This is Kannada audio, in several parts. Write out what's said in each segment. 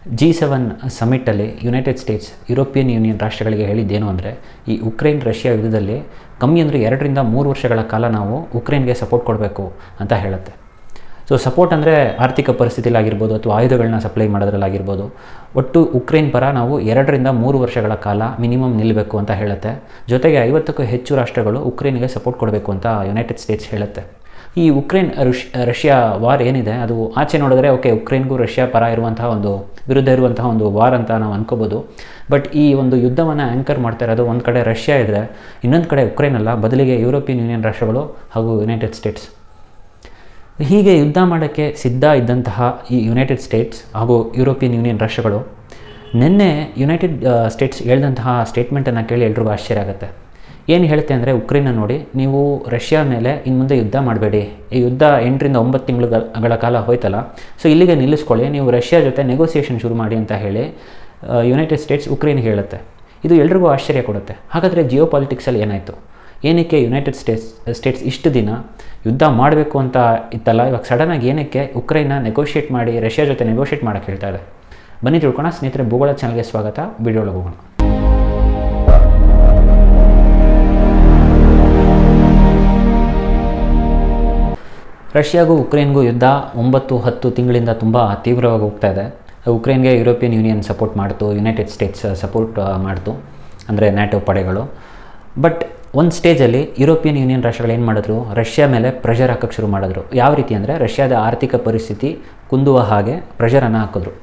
ಜಿ ಸೆವೆನ್ ಸಮಿಟ್ಟಲ್ಲಿ ಯುನೈಟೆಡ್ ಸ್ಟೇಟ್ಸ್ ಯುರೋಪಿಯನ್ ಯೂನಿಯನ್ ರಾಷ್ಟ್ರಗಳಿಗೆ ಹೇಳಿದ್ದೇನು ಅಂದರೆ ಈ ಉಕ್ರೇನ್ ರಷ್ಯಾ ಯುದ್ಧದಲ್ಲಿ ಕಮ್ಮಿ ಅಂದರೆ ಎರಡರಿಂದ ಮೂರು ವರ್ಷಗಳ ಕಾಲ ನಾವು ಉಕ್ರೇನ್ಗೆ ಸಪೋರ್ಟ್ ಕೊಡಬೇಕು ಅಂತ ಹೇಳುತ್ತೆ ಸೊ ಸಪೋರ್ಟ್ ಅಂದರೆ ಆರ್ಥಿಕ ಪರಿಸ್ಥಿತಿಲಾಗಿರ್ಬೋದು ಅಥವಾ ಆಯುಧಗಳನ್ನ ಸಪ್ಲೈ ಮಾಡೋದ್ರಲ್ಲಾಗಿರ್ಬೋದು ಒಟ್ಟು ಉಕ್ರೇನ್ ಪರ ನಾವು ಎರಡರಿಂದ ಮೂರು ವರ್ಷಗಳ ಕಾಲ ಮಿನಿಮಮ್ ನಿಲ್ಲಬೇಕು ಅಂತ ಹೇಳುತ್ತೆ ಜೊತೆಗೆ ಐವತ್ತಕ್ಕೂ ಹೆಚ್ಚು ರಾಷ್ಟ್ರಗಳು ಉಕ್ರೇನ್ಗೆ ಸಪೋರ್ಟ್ ಕೊಡಬೇಕು ಅಂತ ಯುನೈಟೆಡ್ ಸ್ಟೇಟ್ಸ್ ಹೇಳುತ್ತೆ ಈ ಉಕ್ರೇನ್ ರುಷ್ ರಷ್ಯಾ ವಾರ್ ಏನಿದೆ ಅದು ಆಚೆ ನೋಡಿದ್ರೆ ಓಕೆ ಉಕ್ರೇನ್ಗೂ ರಷ್ಯಾ ಪರ ಇರುವಂತಹ ಒಂದು ವಿರುದ್ಧ ಇರುವಂತಹ ಒಂದು ವಾರ್ ಅಂತ ನಾವು ಅನ್ಕೋಬೋದು ಬಟ್ ಈ ಒಂದು ಯುದ್ಧವನ್ನು ಆ್ಯಂಕರ್ ಮಾಡ್ತಾ ಇರೋದು ಒಂದು ಕಡೆ ರಷ್ಯಾ ಇದ್ದರೆ ಇನ್ನೊಂದು ಕಡೆ ಉಕ್ರೇನ್ ಅಲ್ಲ ಬದಲಿಗೆ ಯುರೋಪಿಯನ್ ಯೂನಿಯನ್ ರಾಷ್ಟ್ರಗಳು ಹಾಗೂ ಯುನೈಟೆಡ್ ಸ್ಟೇಟ್ಸ್ ಹೀಗೆ ಯುದ್ಧ ಮಾಡೋಕ್ಕೆ ಸಿದ್ಧ ಇದ್ದಂತಹ ಈ ಯುನೈಟೆಡ್ ಸ್ಟೇಟ್ಸ್ ಹಾಗೂ ಯುರೋಪಿಯನ್ ಯೂನಿಯನ್ ರಾಷ್ಟ್ರಗಳು ನಿನ್ನೆ ಯುನೈಟೆಡ್ ಸ್ಟೇಟ್ಸ್ ಹೇಳಿದಂತಹ ಸ್ಟೇಟ್ಮೆಂಟನ್ನು ಕೇಳಿ ಎಲ್ರಿಗೂ ಆಶ್ಚರ್ಯ ಆಗುತ್ತೆ ಏನು ಹೇಳುತ್ತೆ ಅಂದರೆ ಉಕ್ರೇನ್ನ ನೋಡಿ ನೀವು ರಷ್ಯಾ ಮೇಲೆ ಇನ್ನು ಮುಂದೆ ಯುದ್ಧ ಮಾಡಬೇಡಿ ಈ ಯುದ್ಧ ಎಂಟರಿಂದ ಒಂಬತ್ತು ತಿಂಗಳುಗಳ ಕಾಲ ಹೋಯ್ತಲ್ಲ ಸೊ ಇಲ್ಲಿಗೆ ನಿಲ್ಲಿಸ್ಕೊಳ್ಳಿ ನೀವು ರಷ್ಯಾ ಜೊತೆ ನೆಗೋಸಿಯೇಷನ್ ಶುರು ಮಾಡಿ ಅಂತ ಹೇಳಿ ಯುನೈಟೆಡ್ ಸ್ಟೇಟ್ಸ್ ಉಕ್ರೇನ್ಗೆ ಹೇಳುತ್ತೆ ಇದು ಎಲ್ರಿಗೂ ಆಶ್ಚರ್ಯ ಕೊಡುತ್ತೆ ಹಾಗಾದರೆ ಜಿಯೋ ಪಾಲಿಟಿಕ್ಸಲ್ಲಿ ಏನಾಯಿತು ಏನಕ್ಕೆ ಯುನೈಟೆಡ್ ಸ್ಟೇಟ್ಸ್ ಸ್ಟೇಟ್ಸ್ ಇಷ್ಟು ದಿನ ಯುದ್ಧ ಮಾಡಬೇಕು ಅಂತ ಇತ್ತಲ್ಲ ಇವಾಗ ಸಡನ್ನಾಗಿ ಏನಕ್ಕೆ ಉಕ್ರೈನ್ನ ನೆಗೋಷಿಯೇಟ್ ಮಾಡಿ ರಷ್ಯಾ ಜೊತೆ ನೆಗೋಷಿಯೇಟ್ ಮಾಡೋಕ್ಕೆ ಹೇಳ್ತಾ ಇದೆ ಬನ್ನಿ ತಿಳ್ಕೊಣ ಸ್ನೇಹಿತರೆ ಭೂಗೋಳ ಚಾನಲ್ಗೆ ಸ್ವಾಗತ ವಿಡಿಯೋ ಒಳಗೆ ಹೋಗೋಣ ರಷ್ಯಾಗೂ ಉಕ್ರೇನ್ಗೂ ಯುದ್ಧ ಒಂಬತ್ತು ಹತ್ತು ತಿಂಗಳಿಂದ ತುಂಬ ತೀವ್ರವಾಗಿ ಹೋಗ್ತಾ ಇದೆ ಉಕ್ರೇನ್ಗೆ ಯುರೋಪಿಯನ್ ಯೂನಿಯನ್ ಸಪೋರ್ಟ್ ಮಾಡ್ತು ಯುನೈಟೆಡ್ ಸ್ಟೇಟ್ಸ್ ಸಪೋರ್ಟ್ ಮಾಡ್ತು ಅಂದರೆ ನ್ಯಾಟೋ ಪಡೆಗಳು ಬಟ್ ಒಂದು ಸ್ಟೇಜಲ್ಲಿ ಯುರೋಪಿಯನ್ ಯೂನಿಯನ್ ರಾಷ್ಟ್ರಗಳು ಏನು ಮಾಡಿದ್ರು ರಷ್ಯಾ ಮೇಲೆ ಪ್ರೆಷರ್ ಹಾಕೋಕ್ಕೆ ಶುರು ಮಾಡಿದ್ರು ಯಾವ ರೀತಿ ಅಂದರೆ ರಷ್ಯಾದ ಆರ್ಥಿಕ ಪರಿಸ್ಥಿತಿ ಕುಂದುವ ಹಾಗೆ ಪ್ರೆಷರನ್ನು ಹಾಕಿದ್ರು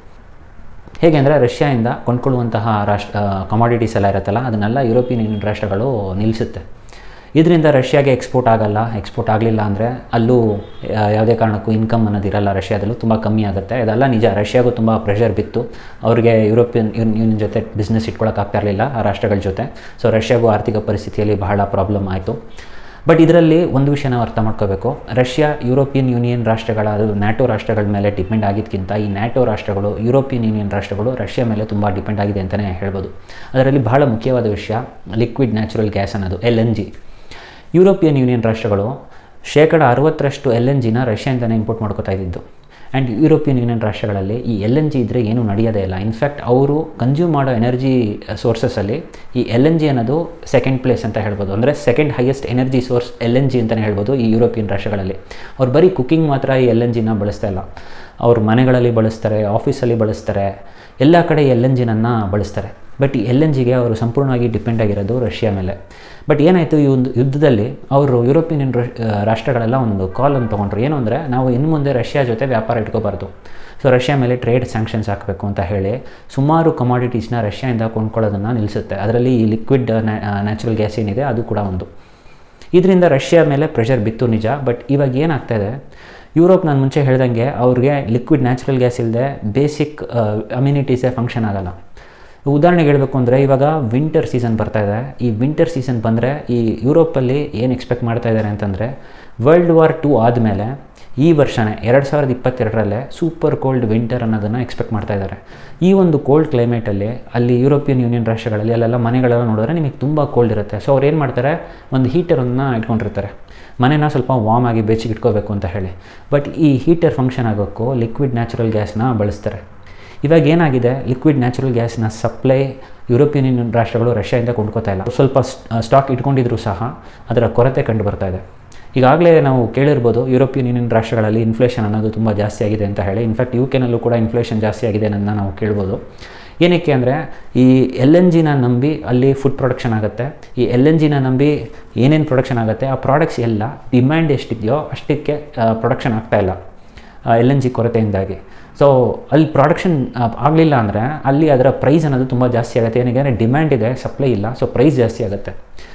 ಹೇಗೆ ಅಂದರೆ ರಷ್ಯಾಯಿಂದ ಕೊಂಡ್ಕೊಳ್ಳುವಂತಹ ರಾಷ್ಟ್ರ ಕಮಾಡಿಟೀಸ್ ಎಲ್ಲ ಇರುತ್ತಲ್ಲ ಅದನ್ನೆಲ್ಲ ಯುರೋಪಿಯನ್ ಯೂನಿಯನ್ ರಾಷ್ಟ್ರಗಳು ನಿಲ್ಲಿಸುತ್ತೆ ಇದರಿಂದ ರಷ್ಯಾಗೆ ಎಕ್ಸ್ಪೋರ್ಟ್ ಆಗಲ್ಲ ಎಕ್ಸ್ಪೋರ್ಟ್ ಆಗಲಿಲ್ಲ ಅಂದರೆ ಅಲ್ಲೂ ಯಾವುದೇ ಕಾರಣಕ್ಕೂ ಇನ್ಕಮ್ ಅನ್ನೋದಿರಲ್ಲ ರಷ್ಯಾದಲ್ಲೂ ತುಂಬ ಕಮ್ಮಿ ಆಗುತ್ತೆ ಅದೆಲ್ಲ ನಿಜ ರಷ್ಯಾಗೂ ತುಂಬ ಪ್ರೆಷರ್ ಬಿತ್ತು ಅವ್ರಿಗೆ ಯುರೋಪಿಯನ್ ಯೂನಿಯನ್ ಜೊತೆ ಬಿಸ್ನೆಸ್ ಇಟ್ಕೊಳ್ಳೋಕ್ಕಾಗ್ತಾ ಇರಲಿಲ್ಲ ಆ ರಾಷ್ಟ್ರಗಳ ಜೊತೆ ಸೊ ರಷ್ಯಾಗೂ ಆರ್ಥಿಕ ಪರಿಸ್ಥಿತಿಯಲ್ಲಿ ಬಹಳ ಪ್ರಾಬ್ಲಮ್ ಆಯಿತು ಬಟ್ ಇದರಲ್ಲಿ ಒಂದು ವಿಷಯ ನಾವು ಅರ್ಥ ಮಾಡ್ಕೋಬೇಕು ರಷ್ಯಾ ಯುರೋಪಿಯನ್ ಯೂನಿಯನ್ ರಾಷ್ಟ್ರಗಳ ಅದು ನ್ಯಾಟೋ ರಾಷ್ಟ್ರಗಳ ಮೇಲೆ ಡಿಪೆಂಡ್ ಆಗಿದ್ದಕ್ಕಿಂತ ಈ ನ್ಯಾಟೋ ರಾಷ್ಟ್ರಗಳು ಯುರೋಪಿಯನ್ ಯೂನಿಯನ್ ರಾಷ್ಟ್ರಗಳು ರಷ್ಯಾ ಮೇಲೆ ತುಂಬ ಡಿಪೆಂಡ್ ಆಗಿದೆ ಅಂತಲೇ ಹೇಳ್ಬೋದು ಅದರಲ್ಲಿ ಬಹಳ ಮುಖ್ಯವಾದ ವಿಷಯ ಲಿಕ್ವಿಡ್ ನ್ಯಾಚುರಲ್ ಗ್ಯಾಸ್ ಅನ್ನೋದು L N G European Union ರಾಷ್ಟ್ರಗಳು ಶೇಕಡ ಅರವತ್ತರಷ್ಟು ಎಲ್ ಎನ್ ಜಿನ ರಷ್ಯಾಯಿಂದನೇ ಇಂಪೋರ್ಟ್ ಮಾಡ್ಕೋತಾ ಇದ್ದಿದ್ದು ಆ್ಯಂಡ್ ಯುರೋಪಿಯನ್ ಯೂನಿಯನ್ ರಾಷ್ಟ್ರಗಳಲ್ಲಿ ಈ ಎಲ್ ಎನ್ ಜಿ ಇದ್ದರೆ ಏನೂ ನಡೆಯೋದೇ ಇಲ್ಲ ಇನ್ಫ್ಯಾಕ್ಟ್ ಅವರು ಕನ್ಸ್ಯೂಮ್ ಮಾಡೋ ಎನರ್ಜಿ ಸೋರ್ಸಸಲ್ಲಿ ಈ ಎಲ್ ಎನ್ ಜಿ ಅನ್ನೋದು ಸೆಕೆಂಡ್ ಪ್ಲೇಸ್ ಅಂತ ಹೇಳ್ಬೋದು ಅಂದರೆ second highest energy source L N G ಅಂತಲೇ ಹೇಳ್ಬೋದು ಈ ಯುರೋಪಿಯನ್ ರಾಷ್ಟ್ರಗಳಲ್ಲಿ ಅವ್ರು ಬರೀ ಕುಕ್ಕಿಂಗ್ ಮಾತ್ರ ಈ ಎಲ್ ಎನ್ ಜಿನ ಬಳಸ್ತಾ ಇಲ್ಲ ಅವ್ರ ಮನೆಗಳಲ್ಲಿ ಬಳಸ್ತಾರೆ ಆಫೀಸಲ್ಲಿ ಬಳಸ್ತಾರೆ ಎಲ್ಲ ಕಡೆ ಎಲ್ ಎನ್ ಜಿನನ್ನು ಬಳಸ್ತಾರೆ ಬಟ್ ಈ ಎಲ್ ಎನ್ ಜಿಗೆ ಅವರು ಸಂಪೂರ್ಣವಾಗಿ ಡಿಪೆಂಡ್ ಆಗಿರೋದು ರಷ್ಯಾ ಮೇಲೆ ಬಟ್ ಏನಾಯಿತು ಈ ಒಂದು ಯುದ್ಧದಲ್ಲಿ ಅವರು ಯುರೋಪಿಯನ್ ರಾಷ್ಟ್ರಗಳೆಲ್ಲ ಒಂದು ಕಾಲನ್ನು ತೊಗೊಂಡ್ರು ಏನು ಅಂದರೆ ನಾವು ಇನ್ನು ಮುಂದೆ ರಷ್ಯಾ ಜೊತೆ ವ್ಯಾಪಾರ ಇಟ್ಕೋಬಾರ್ದು ಸೊ ರಷ್ಯಾ ಮೇಲೆ ಟ್ರೇಡ್ ಸ್ಯಾಂಕ್ಷನ್ಸ್ ಹಾಕಬೇಕು ಅಂತ ಹೇಳಿ ಸುಮಾರು ಕಮಾಡಿಟೀಸ್ನ ರಷ್ಯಾಯಿಂದ ಕೊಂಡ್ಕೊಳ್ಳೋದನ್ನು ನಿಲ್ಲಿಸುತ್ತೆ ಅದರಲ್ಲಿ ಈ ಲಿಕ್ವಿಡ್ ನ್ಯಾಚುರಲ್ ಗ್ಯಾಸ್ ಏನಿದೆ ಅದು ಕೂಡ ಒಂದು ಇದರಿಂದ ರಷ್ಯಾ ಮೇಲೆ ಪ್ರೆಷರ್ ಬಿತ್ತು ನಿಜ ಬಟ್ ಇವಾಗ ಏನಾಗ್ತಾಯಿದೆ ಯುರೋಪ್ ನಾನು ಮುಂಚೆ ಹೇಳ್ದಂಗೆ ಅವ್ರಿಗೆ ಲಿಕ್ವಿಡ್ ನ್ಯಾಚುರಲ್ ಗ್ಯಾಸ್ ಇಲ್ಲದೆ ಬೇಸಿಕ್ ಅಮ್ಯುನಿಟೀಸೇ ಫಂಕ್ಷನ್ ಆಗಲ್ಲ ಉದಾಹರಣೆಗೆ ಹೇಳಬೇಕು ಅಂದರೆ ಇವಾಗ ವಿಂಟರ್ ಸೀಸನ್ ಬರ್ತಾ ಇದೆ ಈ ವಿಂಟರ್ ಸೀಸನ್ ಬಂದರೆ ಈ ಯುರೋಪಲ್ಲಿ ಏನು ಎಕ್ಸ್ಪೆಕ್ಟ್ ಮಾಡ್ತಾ ಇದ್ದಾರೆ ಅಂತಂದರೆ ವರ್ಲ್ಡ್ ವಾರ್ ಟೂ ಆದಮೇಲೆ ಈ ವರ್ಷನೇ ಎರಡು ಸಾವಿರದ ಇಪ್ಪತ್ತೆರಡರಲ್ಲೇ ಸೂಪರ್ ಕೋಲ್ಡ್ ವಿಂಟರ್ ಅನ್ನೋದನ್ನು ಎಕ್ಸ್ಪೆಕ್ಟ್ ಮಾಡ್ತಾ ಇದ್ದಾರೆ ಈ ಒಂದು ಕೋಲ್ಡ್ ಕ್ಲೈಮೇಟಲ್ಲಿ ಅಲ್ಲಿ ಯುರೋಪಿಯನ್ ಯೂನಿಯನ್ ರಾಷ್ಟ್ರಗಳಲ್ಲಿ ಅಲ್ಲೆಲ್ಲ ಮನೆಗಳೆಲ್ಲ ನೋಡಿದ್ರೆ ನಿಮಗೆ ತುಂಬ ಕೋಲ್ಡ್ ಇರುತ್ತೆ ಸೊ ಅವ್ರು ಏನು ಮಾಡ್ತಾರೆ ಒಂದು ಹೀಟರನ್ನು ಇಟ್ಕೊಂಡಿರ್ತಾರೆ ಮನೆನ ಸ್ವಲ್ಪ ವಾಮ್ ಆಗಿ ಬೆಚ್ಚಿಗೆ ಇಟ್ಕೋಬೇಕು ಅಂತ ಹೇಳಿ ಬಟ್ ಈ ಹೀಟರ್ ಫಂಕ್ಷನ್ ಆಗೋಕ್ಕೂ ಲಿಕ್ವಿಡ್ ನ್ಯಾಚುರಲ್ ಗ್ಯಾಸ್ನ ಬಳಸ್ತಾರೆ ಇವಾಗ ಏನಾಗಿದೆ ಲಿಕ್ವಿಡ್ ನ್ಯಾಚುರಲ್ ಗ್ಯಾಸ್ನ ಸಪ್ಲೈ ಯುರೋಪಿಯನ್ ಯೂನಿಯನ್ ರಾಷ್ಟ್ರಗಳು ರಷ್ಯಾದಿಂದ ಕೊಂಡ್ಕೋತಾ ಇಲ್ಲ ಸ್ವಲ್ಪ ಸ್ಟಾಕ್ ಇಟ್ಕೊಂಡಿದ್ರು ಸಹ ಅದರ ಕೊರತೆ ಕಂಡು ಬರ್ತಾ ಇದೆ ಈಗಾಗಲೇ ನಾವು ಕೇಳಿರ್ಬೋದು ಯುರೋಪಿಯನ್ ಯೂನಿಯನ್ ರಾಷ್ಟ್ರಗಳಲ್ಲಿ ಇನ್ಫ್ಲೇಷನ್ ಅನ್ನೋದು ತುಂಬ ಜಾಸ್ತಿ ಆಗಿದೆ ಅಂತ ಹೇಳಿ ಇನ್ಫ್ಯಾಕ್ಟ್ ಯು ಕೆನಲ್ಲೂ ಕೂಡ ಇನ್ಫ್ಲೇಷನ್ ಜಾಸ್ತಿ ಆಗಿದೆ ಅನ್ನೋದನ್ನ ನಾವು ಕೇಳ್ಬೋದು ಏನಕ್ಕೆ ಅಂದರೆ ಈ ಎಲ್ ಎನ್ ಜಿನ ನಂಬಿ ಅಲ್ಲಿ ಫುಡ್ ಪ್ರೊಡಕ್ಷನ್ ಆಗುತ್ತೆ ಈ ಎಲ್ ಎನ್ ಜಿನ ನಂಬಿ ಏನೇನು ಪ್ರೊಡಕ್ಷನ್ ಆಗುತ್ತೆ ಆ ಪ್ರಾಡಕ್ಟ್ಸ್ ಎಲ್ಲ ಡಿಮ್ಯಾಂಡ್ ಎಷ್ಟಿದೆಯೋ ಅಷ್ಟಕ್ಕೆ ಪ್ರೊಡಕ್ಷನ್ ಆಗ್ತಾಯಿಲ್ಲ ಎಲ್ ಎನ್ ಜಿ ಕೊರತೆಯಿಂದಾಗಿ ಸೊ ಅಲ್ಲಿ ಪ್ರೊಡಕ್ಷನ್ ಆಗಲಿಲ್ಲ ಅಂದರೆ ಅಲ್ಲಿ ಅದರ ಪ್ರೈಸ್ ಅನ್ನೋದು ತುಂಬ ಜಾಸ್ತಿ ಆಗುತ್ತೆ ಏನಕ್ಕೆ ಅಂದರೆ ಡಿಮ್ಯಾಂಡ್ ಇದೆ ಸಪ್ಲೈ ಇಲ್ಲ ಸೊ ಪ್ರೈಸ್ ಜಾಸ್ತಿ ಆಗುತ್ತೆ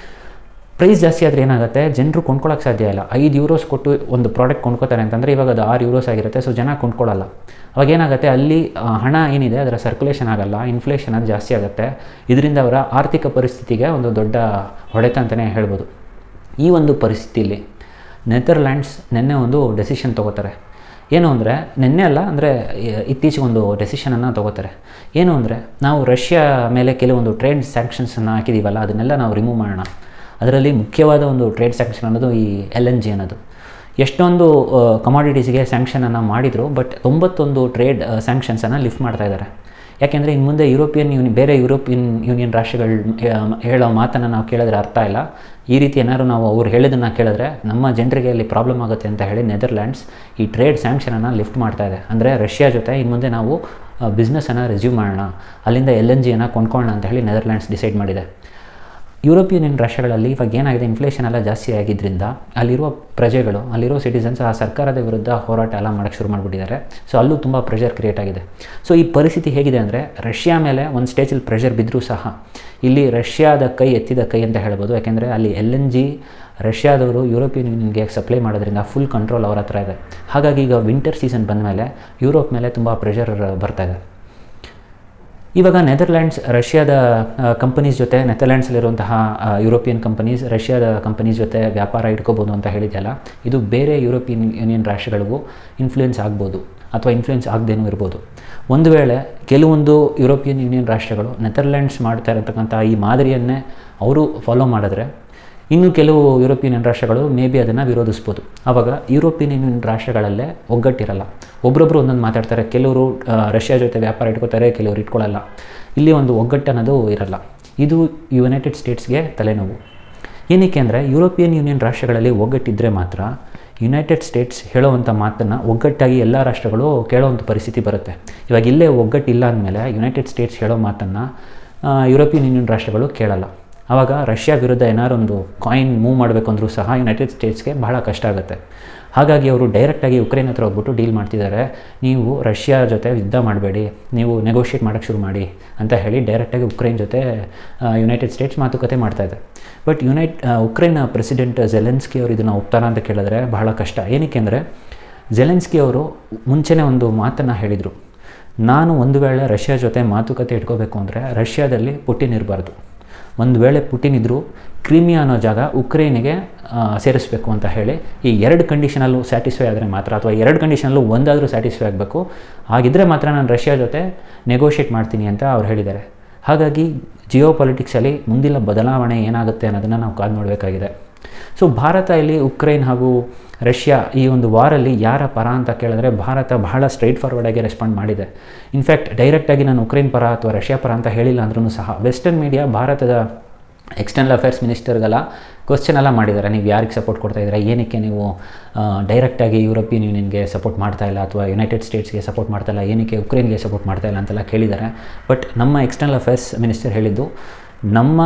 ಪ್ರೈಸ್ ಜಾಸ್ತಿ ಆದರೆ ಏನಾಗುತ್ತೆ ಜನರು ಕೊಂಡ್ಕೊಳ್ಳೋಕೆ ಸಾಧ್ಯ ಇಲ್ಲ ಐದು ಯೂರೋಸ್ ಕೊಟ್ಟು ಒಂದು ಪ್ರಾಡಕ್ಟ್ ಕೊಂಡ್ಕೋತಾರೆ ಅಂತಂದರೆ ಇವಾಗ ಅದು ಆರು ಯೂರೋಸ್ ಆಗಿರುತ್ತೆ ಸೊ ಜನ ಕೊಂಡ್ಕೊಳ್ಳಲ್ಲ ಅವಾಗ ಏನಾಗುತ್ತೆ ಅಲ್ಲಿ ಹಣ ಏನಿದೆ ಅದರ ಸರ್ಕ್ಯುಲೇಷನ್ ಆಗಲ್ಲ ಇನ್ಫ್ಲೇಷನ್ ಅದು ಜಾಸ್ತಿ ಆಗುತ್ತೆ ಇದರಿಂದ ಅವರ ಆರ್ಥಿಕ ಪರಿಸ್ಥಿತಿಗೆ ಒಂದು ದೊಡ್ಡ ಹೊಡೆತ ಅಂತಲೇ ಹೇಳ್ಬೋದು ಈ ಒಂದು ಪರಿಸ್ಥಿತಿಯಲ್ಲಿ ನೆದರ್ಲ್ಯಾಂಡ್ಸ್ ನಿನ್ನೆ ಒಂದು ಡೆಸಿಷನ್ ತೊಗೋತಾರೆ ಏನು ಅಂದರೆ ನಿನ್ನೆ ಅಲ್ಲ ಅಂದರೆ ಇತ್ತೀಚೆಗೆ ಒಂದು ಡೆಸಿಷನನ್ನು ತೊಗೋತಾರೆ ಏನು ಅಂದರೆ ನಾವು ರಷ್ಯಾ ಮೇಲೆ ಕೆಲವೊಂದು ಟ್ರೇಡ್ ಸ್ಯಾಂಕ್ಷನ್ಸನ್ನು ಹಾಕಿದ್ದೀವಲ್ಲ ಅದನ್ನೆಲ್ಲ ನಾವು ರಿಮೂವ್ ಮಾಡೋಣ ಅದರಲ್ಲಿ ಮುಖ್ಯವಾದ ಒಂದು ಟ್ರೇಡ್ ಸ್ಯಾಂಕ್ಷನ್ ಅನ್ನೋದು ಈ ಎಲ್ ಎನ್ ಜಿ ಅನ್ನೋದು ಎಷ್ಟೊಂದು ಕಮಾಡಿಟೀಸ್ಗೆ ಸ್ಯಾಂಕ್ಷನನ್ನು ಮಾಡಿದರು ಬಟ್ ತೊಂಬತ್ತೊಂದು ಟ್ರೇಡ್ ಸ್ಯಾಂಕ್ಷನ್ಸನ್ನು ಲಿಫ್ಟ್ ಮಾಡ್ತಾ ಇದ್ದಾರೆ ಯಾಕೆಂದರೆ ಇನ್ನು ಮುಂದೆ ಯುರೋಪಿಯನ್ ಯೂನಿ ಬೇರೆ ಯುರೋಪಿಯನ್ ಯೂನಿಯನ್ ರಾಷ್ಟ್ರಗಳು ಹೇಳೋ ಮಾತನ್ನು ನಾವು ಕೇಳಿದ್ರೆ ಅರ್ಥ ಇಲ್ಲ ಈ ರೀತಿ ಏನಾದ್ರು ನಾವು ಅವ್ರು ಹೇಳಿದ್ದನ್ನು ಕೇಳಿದ್ರೆ ನಮ್ಮ ಜನರಿಗೆ ಅಲ್ಲಿ ಪ್ರಾಬ್ಲಮ್ ಆಗುತ್ತೆ ಅಂತ ಹೇಳಿ ನೆದರ್ಲ್ಯಾಂಡ್ಸ್ ಈ ಟ್ರೇಡ್ ಸ್ಯಾಂಕ್ಷನನ್ನು ಲಿಫ್ಟ್ ಮಾಡ್ತಾ ಇದೆ ಅಂದರೆ ರಷ್ಯಾ ಜೊತೆ ಇನ್ನು ಮುಂದೆ ನಾವು ಬಿಸ್ನೆಸ್ಸನ್ನು ರೆಸ್ಯೂಮ್ ಮಾಡೋಣ ಅಲ್ಲಿಂದ ಎಲ್ ಎನ್ ಜಿಯನ್ನು ಕೊಂಡ್ಕೊಳ್ಳೋಣ ಅಂತ ಹೇಳಿ ನೆದರ್ಲ್ಯಾಂಡ್ಸ್ ಡಿಸೈಡ್ ಮಾಡಿದೆ ಯುರೋಪಿಯನ್ ಯೂನಿಯನ್ ರಾಷ್ಟ್ರಗಳಲ್ಲಿ ಇವಾಗ ಏನಾಗಿದೆ ಇನ್ಫ್ಲೇಷನ್ ಎಲ್ಲ ಜಾಸ್ತಿ ಆಗಿದ್ದರಿಂದ ಅಲ್ಲಿರುವ ಪ್ರಜೆಗಳು ಅಲ್ಲಿರೋ ಸಿಟಿಸನ್ಸ್ ಆ ಸರ್ಕಾರದ ವಿರುದ್ಧ ಹೋರಾಟ ಎಲ್ಲ ಮಾಡೋಕ್ಕೆ ಶುರು ಮಾಡಿಬಿಟ್ಟಿದ್ದಾರೆ ಸೊ ಅಲ್ಲೂ ತುಂಬ ಪ್ರೆಷರ್ ಕ್ರಿಯೇಟ್ ಆಗಿದೆ ಸೊ ಈ ಪರಿಸ್ಥಿತಿ ಹೇಗಿದೆ ಅಂದರೆ ರಷ್ಯಾ ಮೇಲೆ ಒಂದು ಸ್ಟೇಜಲ್ಲಿ ಪ್ರೆಷರ್ ಬಿದ್ದರೂ ಸಹ ಇಲ್ಲಿ ರಷ್ಯಾದ ಕೈ ಎತ್ತಿದ ಕೈ ಅಂತ ಹೇಳ್ಬೋದು ಯಾಕೆಂದರೆ ಅಲ್ಲಿ ಎಲ್ ಎನ್ ಜಿ ರಷ್ಯಾದವರು ಯುರೋಪಿಯನ್ ಯೂನಿಯನ್ಗೆ ಸಪ್ಲೈ ಮಾಡೋದ್ರಿಂದ ಫುಲ್ ಕಂಟ್ರೋಲ್ ಅವ್ರ ಹತ್ರ ಇದೆ ಹಾಗಾಗಿ ಈಗ ವಿಂಟರ್ ಸೀಸನ್ ಬಂದ ಮೇಲೆ ಯುರೋಪ್ ಮೇಲೆ ತುಂಬ ಪ್ರೆಷರ್ ಬರ್ತಾ ಇದೆ ಇವಾಗ ನೆದರ್ಲ್ಯಾಂಡ್ಸ್ ರಷ್ಯಾದ ಕಂಪನೀಸ್ ಜೊತೆ ನೆದರ್ಲ್ಯಾಂಡ್ಸಲ್ಲಿರುವಂತಹ ಯುರೋಪಿಯನ್ ಕಂಪನೀಸ್ ರಷ್ಯಾದ ಕಂಪನೀಸ್ ಜೊತೆ ವ್ಯಾಪಾರ ಇಟ್ಕೋಬೋದು ಅಂತ ಹೇಳಿದೆಯಲ್ಲ ಇದು ಬೇರೆ ಯುರೋಪಿಯನ್ ಯೂನಿಯನ್ ರಾಷ್ಟ್ರಗಳಿಗೂ ಇನ್ಫ್ಲೂಯೆನ್ಸ್ ಆಗ್ಬೋದು ಅಥವಾ ಇನ್ಫ್ಲೂಯೆನ್ಸ್ ಆಗದೇನೂ ಇರ್ಬೋದು ಒಂದು ವೇಳೆ ಕೆಲವೊಂದು ಯುರೋಪಿಯನ್ ಯೂನಿಯನ್ ರಾಷ್ಟ್ರಗಳು ನೆದರ್ಲ್ಯಾಂಡ್ಸ್ ಮಾಡ್ತಾ ಇರತಕ್ಕಂಥ ಈ ಮಾದರಿಯನ್ನೇ ಅವರು ಫಾಲೋ ಮಾಡಿದ್ರೆ ಇನ್ನು ಕೆಲವು ಯುರೋಪಿಯನ್ ರಾಷ್ಟ್ರಗಳು ಮೇ ಬಿ ಅದನ್ನು ವಿರೋಧಿಸ್ಬೋದು ಆವಾಗ ಯುರೋಪಿಯನ್ ಯೂನಿಯನ್ ರಾಷ್ಟ್ರಗಳಲ್ಲೇ ಒಗ್ಗಟ್ಟಿರಲ್ಲ ಒಬ್ಬರೊಬ್ಬರು ಒಂದೊಂದು ಮಾತಾಡ್ತಾರೆ ಕೆಲವರು ರಷ್ಯಾ ಜೊತೆ ವ್ಯಾಪಾರ ಇಟ್ಕೋತಾರೆ ಕೆಲವರು ಇಟ್ಕೊಳ್ಳಲ್ಲ ಇಲ್ಲಿ ಒಂದು ಒಗ್ಗಟ್ಟು ಅನ್ನೋದು ಇರಲ್ಲ ಇದು ಯುನೈಟೆಡ್ ಸ್ಟೇಟ್ಸ್ಗೆ ತಲೆನೋವು ಏನಕ್ಕೆ ಅಂದರೆ ಯುರೋಪಿಯನ್ ಯೂನಿಯನ್ ರಾಷ್ಟ್ರಗಳಲ್ಲಿ ಒಗ್ಗಟ್ಟಿದ್ದರೆ ಮಾತ್ರ ಯುನೈಟೆಡ್ ಸ್ಟೇಟ್ಸ್ ಹೇಳೋವಂಥ ಮಾತನ್ನು ಒಗ್ಗಟ್ಟಾಗಿ ಎಲ್ಲ ರಾಷ್ಟ್ರಗಳು ಕೇಳೋವಂಥ ಪರಿಸ್ಥಿತಿ ಬರುತ್ತೆ ಇವಾಗ ಇಲ್ಲೇ ಒಗ್ಗಟ್ಟಿಲ್ಲ ಅಂದಮೇಲೆ ಯುನೈಟೆಡ್ ಸ್ಟೇಟ್ಸ್ ಹೇಳೋ ಮಾತನ್ನು ಯುರೋಪಿಯನ್ ಯೂನಿಯನ್ ರಾಷ್ಟ್ರಗಳು ಕೇಳಲ್ಲ ಆವಾಗ ರಷ್ಯಾ ವಿರುದ್ಧ ಏನಾದ್ರು ಒಂದು ಕಾಯಿನ್ ಮೂವ್ ಮಾಡಬೇಕು ಅಂದರೂ ಸಹ ಯುನೈಟೆಡ್ ಸ್ಟೇಟ್ಸ್ಗೆ ಬಹಳ ಕಷ್ಟ ಆಗುತ್ತೆ ಹಾಗಾಗಿ ಅವರು ಡೈರೆಕ್ಟಾಗಿ ಉಕ್ರೇನ್ ಹತ್ರ ಹೋಗ್ಬಿಟ್ಟು ಡೀಲ್ ಮಾಡ್ತಿದ್ದಾರೆ ನೀವು ರಷ್ಯಾ ಜೊತೆ ಯುದ್ಧ ಮಾಡಬೇಡಿ ನೀವು ನೆಗೋಷಿಯೇಟ್ ಮಾಡೋಕ್ಕೆ ಶುರು ಮಾಡಿ ಅಂತ ಹೇಳಿ ಡೈರೆಕ್ಟಾಗಿ ಉಕ್ರೇನ್ ಜೊತೆ ಯುನೈಟೆಡ್ ಸ್ಟೇಟ್ಸ್ ಮಾತುಕತೆ ಮಾಡ್ತಾಯಿದೆ but unite Ukraine president Zelensky ಅವರು ಇದನ್ನು ಒಪ್ತಾರಾ ಅಂತ ಕೇಳಿದ್ರೆ ಬಹಳ ಕಷ್ಟ ಏನಕ್ಕೆ ಅಂದರೆ ಜೆಲೆನ್ಸ್ಕಿ ಅವರು ಮುಂಚೆನೇ ಒಂದು ಮಾತನ್ನು ಹೇಳಿದರು ನಾನು ಒಂದು ವೇಳೆ ರಷ್ಯಾ ಜೊತೆ ಮಾತುಕತೆ ಇಟ್ಕೋಬೇಕು ಅಂದರೆ ರಷ್ಯಾದಲ್ಲಿ ಪುಟಿನ್ ಇರಬಾರ್ದು ಒಂದು ವೇಳೆ ಪುಟಿನ್ ಇದ್ದರೂ ಕ್ರಿಮಿಯಾ ಅನ್ನೋ ಜಾಗ ಉಕ್ರೇನಿಗೆ ಸೇರಿಸಬೇಕು ಅಂತ ಹೇಳಿ ಈ ಎರಡು ಕಂಡೀಷನಲ್ಲೂ ಸ್ಯಾಟಿಸ್ಫೈ ಆದರೆ ಮಾತ್ರ ಅಥವಾ ಎರಡು ಕಂಡೀಷನಲ್ಲೂ ಒಂದಾದರೂ ಸ್ಯಾಟಿಸ್ಫೈ ಆಗಬೇಕು ಹಾಗಿದ್ದರೆ ಮಾತ್ರ ನಾನು ರಷ್ಯಾ ಜೊತೆ ನೆಗೋಷಿಯೇಟ್ ಮಾಡ್ತೀನಿ ಅಂತ ಅವ್ರು ಹೇಳಿದ್ದಾರೆ ಹಾಗಾಗಿ ಜಿಯೋ ಪೊಲಿಟಿಕ್ಸಲ್ಲಿ ಮುಂದಿನ ಬದಲಾವಣೆ ಏನಾಗುತ್ತೆ ಅನ್ನೋದನ್ನು ನಾವು ಕಾದು ನೋಡಬೇಕಾಗಿದೆ ಸೊ ಭಾರತ ಇಲ್ಲಿ ಉಕ್ರೇನ್ ಹಾಗೂ ರಷ್ಯಾ ಈ ಒಂದು ವಾರಲ್ಲಿ ಯಾರ ಪರ ಅಂತ ಕೇಳಿದ್ರೆ ಭಾರತ ಬಹಳ ಸ್ಟ್ರೈಟ್ ಫಾರ್ವರ್ಡಾಗಿ ರೆಸ್ಪಾಂಡ್ ಮಾಡಿದೆ ಇನ್ಫ್ಯಾಕ್ಟ್ ಡೈರೆಕ್ಟಾಗಿ ನಾನು ಉಕ್ರೇನ್ ಪರ ಅಥವಾ ರಷ್ಯಾ ಪರ ಅಂತ ಹೇಳಿಲ್ಲ ಅಂದ್ರೂ ಸಹ ವೆಸ್ಟರ್ನ್ ಮೀಡಿಯಾ ಭಾರತದ ಎಕ್ಸ್ಟರ್ನಲ್ ಅಫೇರ್ಸ್ ಮಿನಿಸ್ಟರ್ಗೆಲ್ಲ ಕ್ವಶನ್ ಎಲ್ಲ ಮಾಡಿದ್ದಾರೆ ನೀವು ಯಾರಿಗೆ ಸಪೋರ್ಟ್ ಕೊಡ್ತಾ ಇದ್ದೀರಾ ಏನಕ್ಕೆ ನೀವು ಡೈರೆಕ್ಟಾಗಿ ಯುರೋಪಿಯನ್ ಯೂನಿಯನ್ಗೆ ಸಪೋರ್ಟ್ ಮಾಡ್ತಾ ಇಲ್ಲ ಅಥವಾ ಯುನೈಟೆಡ್ ಸ್ಟೇಟ್ಸ್ಗೆ ಸಪೋರ್ಟ್ ಮಾಡ್ತಾ ಇಲ್ಲ ಏನಕ್ಕೆ ಉಕ್ರೇನ್ಗೆ ಸಪೋರ್ಟ್ ಮಾಡ್ತಾ ಇಲ್ಲ ಅಂತೆಲ್ಲ ಕೇಳಿದ್ದಾರೆ ಬಟ್ ನಮ್ಮ ಎಕ್ಸ್ಟರ್ನಲ್ ಅಫೇರ್ಸ್ ಮಿನಿಸ್ಟರ್ ಹೇಳಿದ್ದು ನಮ್ಮ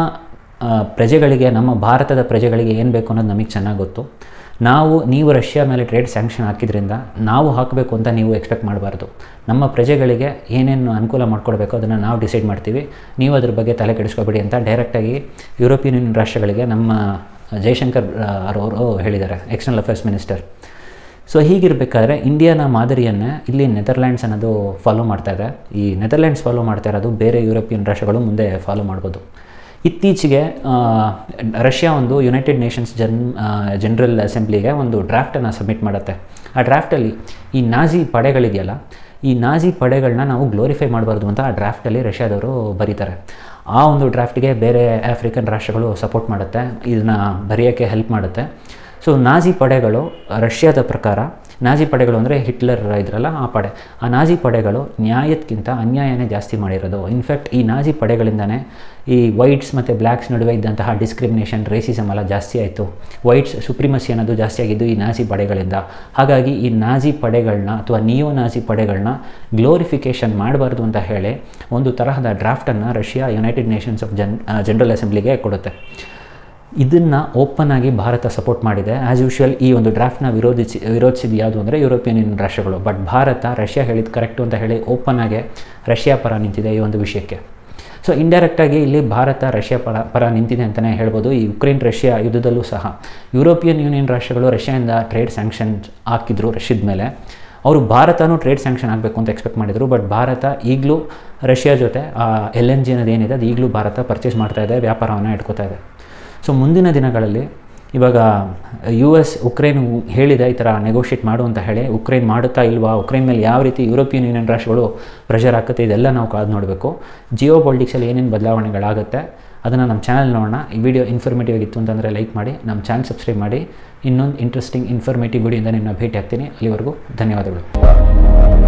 ಪ್ರಜೆಗಳಿಗೆ ನಮ್ಮ ಭಾರತದ ಪ್ರಜೆಗಳಿಗೆ ಏನು ಬೇಕು ಅನ್ನೋದು ನಮಗೆ ಚೆನ್ನಾಗಿ ಗೊತ್ತು ನಾವು ನೀವು ರಷ್ಯಾ ಮೇಲೆ ಟ್ರೇಡ್ ಸ್ಯಾಂಕ್ಷನ್ ಹಾಕಿದ್ರಿಂದ ನಾವು ಹಾಕಬೇಕು ಅಂತ ನೀವು ಎಕ್ಸ್ಪೆಕ್ಟ್ ಮಾಡಬಾರ್ದು ನಮ್ಮ ಪ್ರಜೆಗಳಿಗೆ ಏನೇನು ಅನುಕೂಲ ಮಾಡಿಕೊಡ್ಬೇಕು ಅದನ್ನು ನಾವು ಡಿಸೈಡ್ ಮಾಡ್ತೀವಿ ನೀವು ಅದ್ರ ಬಗ್ಗೆ ತಲೆ ಕೆಡಿಸ್ಕೋಬೇಡಿ ಅಂತ ಡೈರೆಕ್ಟಾಗಿ ಯುರೋಪಿಯನ್ ಯೂನಿಯನ್ ರಾಷ್ಟ್ರಗಳಿಗೆ ನಮ್ಮ ಜೈಶಂಕರ್ ಅವರು ಹೇಳಿದ್ದಾರೆ ಎಕ್ಸ್ಟರ್ನಲ್ ಅಫೇರ್ಸ್ ಮಿನಿಸ್ಟರ್ ಸೊ ಹೀಗಿರಬೇಕಾದ್ರೆ ಇಂಡಿಯಾನ ಮಾದರಿಯನ್ನೇ ಇಲ್ಲಿ ನೆದರ್ಲ್ಯಾಂಡ್ಸ್ ಅನ್ನೋದು ಫಾಲೋ ಮಾಡ್ತಾ ಇದೆ ಈ ನೆದರ್ಲ್ಯಾಂಡ್ಸ್ ಫಾಲೋ ಮಾಡ್ತಾ ಇರೋದು ಬೇರೆ ಯುರೋಪಿಯನ್ ರಾಷ್ಟ್ರಗಳು ಮುಂದೆ ಫಾಲೋ ಮಾಡ್ಬೋದು ಇತ್ತೀಚೆಗೆ ರಷ್ಯಾ ಒಂದು United Nations gen general assembly ಒಂದು ಡ್ರಾಫ್ಟನ್ನು ಸಬ್ಮಿಟ್ ಮಾಡುತ್ತೆ ಆ ಡ್ರಾಫ್ಟಲ್ಲಿ ಈ ನಾಜಿ ಪಡೆಗಳಿದೆಯಲ್ಲ ಈ ನಾಜಿ ಪಡೆಗಳನ್ನ ನಾವು ಗ್ಲೋರಿಫೈ ಮಾಡಬಾರ್ದು ಅಂತ ಆ ಡ್ರಾಫ್ಟಲ್ಲಿ ರಷ್ಯಾದವರು ಬರೀತಾರೆ ಆ ಒಂದು ಡ್ರಾಫ್ಟ್ಗೆ ಬೇರೆ ಆಫ್ರಿಕನ್ ರಾಷ್ಟ್ರಗಳು ಸಪೋರ್ಟ್ ಮಾಡುತ್ತೆ ಇದನ್ನು ಬರೆಯೋಕ್ಕೆ ಹೆಲ್ಪ್ ಮಾಡುತ್ತೆ ಸೊ ನಾಜಿ ಪಡೆಗಳು ರಷ್ಯಾದ ಪ್ರಕಾರ ನಾಜಿ ಪಡೆಗಳು ಅಂದರೆ ಹಿಟ್ಲರ್ ಇದ್ರಲ್ಲ ಆ ಪಡೆ ಆ ನಾಜಿ ಪಡೆಗಳು ನ್ಯಾಯಕ್ಕಿಂತ ಅನ್ಯಾಯನೇ ಜಾಸ್ತಿ ಮಾಡಿರೋದು ಇನ್ಫ್ಯಾಕ್ಟ್ ಈ ನಾಜಿ ಪಡೆಗಳಿಂದನೇ ಈ ವೈಟ್ಸ್ ಮತ್ತು ಬ್ಲ್ಯಾಕ್ಸ್ ನಡುವೆ ಇದ್ದಂತಹ ಡಿಸ್ಕ್ರಿಮಿನೇಷನ್ ರೇಸಿಸಮ್ ಎಲ್ಲ ಜಾಸ್ತಿ ಆಯಿತು ವೈಟ್ಸ್ ಸುಪ್ರಿಮಸಿ ಅನ್ನೋದು ಜಾಸ್ತಿ ಆಗಿದ್ದು ಈ ನಾಜಿ ಪಡೆಗಳಿಂದ ಹಾಗಾಗಿ ಈ ನಾಜಿ ಪಡೆಗಳನ್ನ ಅಥವಾ ನಿಯೋ ನಾಜಿ ಪಡೆಗಳನ್ನ ಗ್ಲೋರಿಫಿಕೇಷನ್ ಮಾಡಬಾರ್ದು ಅಂತ ಹೇಳಿ ಒಂದು ತರಹದ ಡ್ರಾಫ್ಟನ್ನು Russia United Nations of gen general assembly ಕೊಡುತ್ತೆ ಇದನ್ನು ಓಪನ್ ಆಗಿ ಭಾರತ ಸಪೋರ್ಟ್ ಮಾಡಿದೆ ಆ್ಯಸ್ ಯೂಶ್ವಲ್ ಈ ಒಂದು ಡ್ರಾಫ್ಟ್ನ ವಿರೋಧಿಸಿ ವಿರೋಧಿಸಿದ ಯಾವುದು ಅಂದರೆ ಯುರೋಪಿಯನ್ ಯೂನಿಯನ್ ರಾಷ್ಟ್ರಗಳು ಬಟ್ ಭಾರತ ರಷ್ಯಾ ಹೇಳಿದ್ದು ಕರೆಕ್ಟು ಅಂತ ಹೇಳಿ ಓಪನ್ ಆಗಿ ರಷ್ಯಾ ಪರ ನಿಂತಿದೆ ಈ ಒಂದು ವಿಷಯಕ್ಕೆ ಸೊ ಇಂಡೈರೆಕ್ಟಾಗಿ ಇಲ್ಲಿ ಭಾರತ ರಷ್ಯಾ ಪರ ಪರ ನಿಂತಿದೆ ಅಂತಲೇ ಹೇಳ್ಬೋದು ಈ ಯುಕ್ರೇನ್ ರಷ್ಯಾ ಯುದ್ಧದಲ್ಲೂ ಸಹ ಯುರೋಪಿಯನ್ ಯೂನಿಯನ್ ರಾಷ್ಟ್ರಗಳು ರಷ್ಯಾದಿಂದ ಟ್ರೇಡ್ ಸ್ಯಾಂಕ್ಷನ್ ಹಾಕಿದ್ರು ರಷ್ಯದ ಮೇಲೆ ಅವರು ಭಾರತನೂ ಟ್ರೇಡ್ ಸ್ಯಾಂಕ್ಷನ್ ಆಗಬೇಕು ಅಂತ ಎಕ್ಸ್ಪೆಕ್ಟ್ ಮಾಡಿದರು ಬಟ್ ಭಾರತ ಈಗಲೂ ರಷ್ಯಾ ಜೊತೆ ಎಲ್ ಎನ್ ಜಿ ಅನ್ನೋದು ಏನಿದೆ ಅದು ಈಗಲೂ ಭಾರತ ಪರ್ಚೇಸ್ ಮಾಡ್ತಾ ಇದೆ ವ್ಯಾಪಾರವನ್ನು ಇಟ್ಕೋತಾ ಇದೆ ಸೊ ಮುಂದಿನ ದಿನಗಳಲ್ಲಿ ಇವಾಗ ಯು ಎಸ್ ಉಕ್ರೇನ್ ಹೇಳಿದೆ ಈ ಥರ ನೆಗೋಷಿಯೇಟ್ ಮಾಡು ಅಂತ ಹೇಳಿ ಉಕ್ರೇನ್ ಮಾಡುತ್ತಾ ಇಲ್ವಾ ಉಕ್ರೇನ್ ಮೇಲೆ ಯಾವ ರೀತಿ ಯುರೋಪಿಯನ್ ಯೂನಿಯನ್ ರಾಷ್ಟ್ರಗಳು ಪ್ರೆಷರ್ ಹಾಕುತ್ತೆ ಇದೆಲ್ಲ ನಾವು ಕಾದು ನೋಡಬೇಕು ಜಿಯೋ ಪಾಲಿಟಿಕ್ಸಲ್ಲಿ ಏನೇನು ಬದಲಾವಣೆಗಳಾಗುತ್ತೆ ಅದನ್ನು ನಮ್ಮ ಚಾನಲ್ ನೋಡೋಣ ಈ ವಿಡಿಯೋ ಇನ್ಫಾರ್ಮೇಟಿವ್ ಆಗಿತ್ತು ಅಂತಂದರೆ ಲೈಕ್ ಮಾಡಿ ನಮ್ಮ ಚಾನಲ್ ಸಬ್ಸ್ಕ್ರೈಬ್ ಮಾಡಿ ಇನ್ನೊಂದು ಇಂಟ್ರೆಸ್ಟಿಂಗ್ ಇನ್ಫಾರ್ಮೇಟಿವ್ ವಿಡಿಯೋಯಿಂದ ನಿಮ್ಮನ್ನ ಭೇಟಿ ಆಗ್ತೀನಿ ಅಲ್ಲಿವರೆಗೂ ಧನ್ಯವಾದಗಳು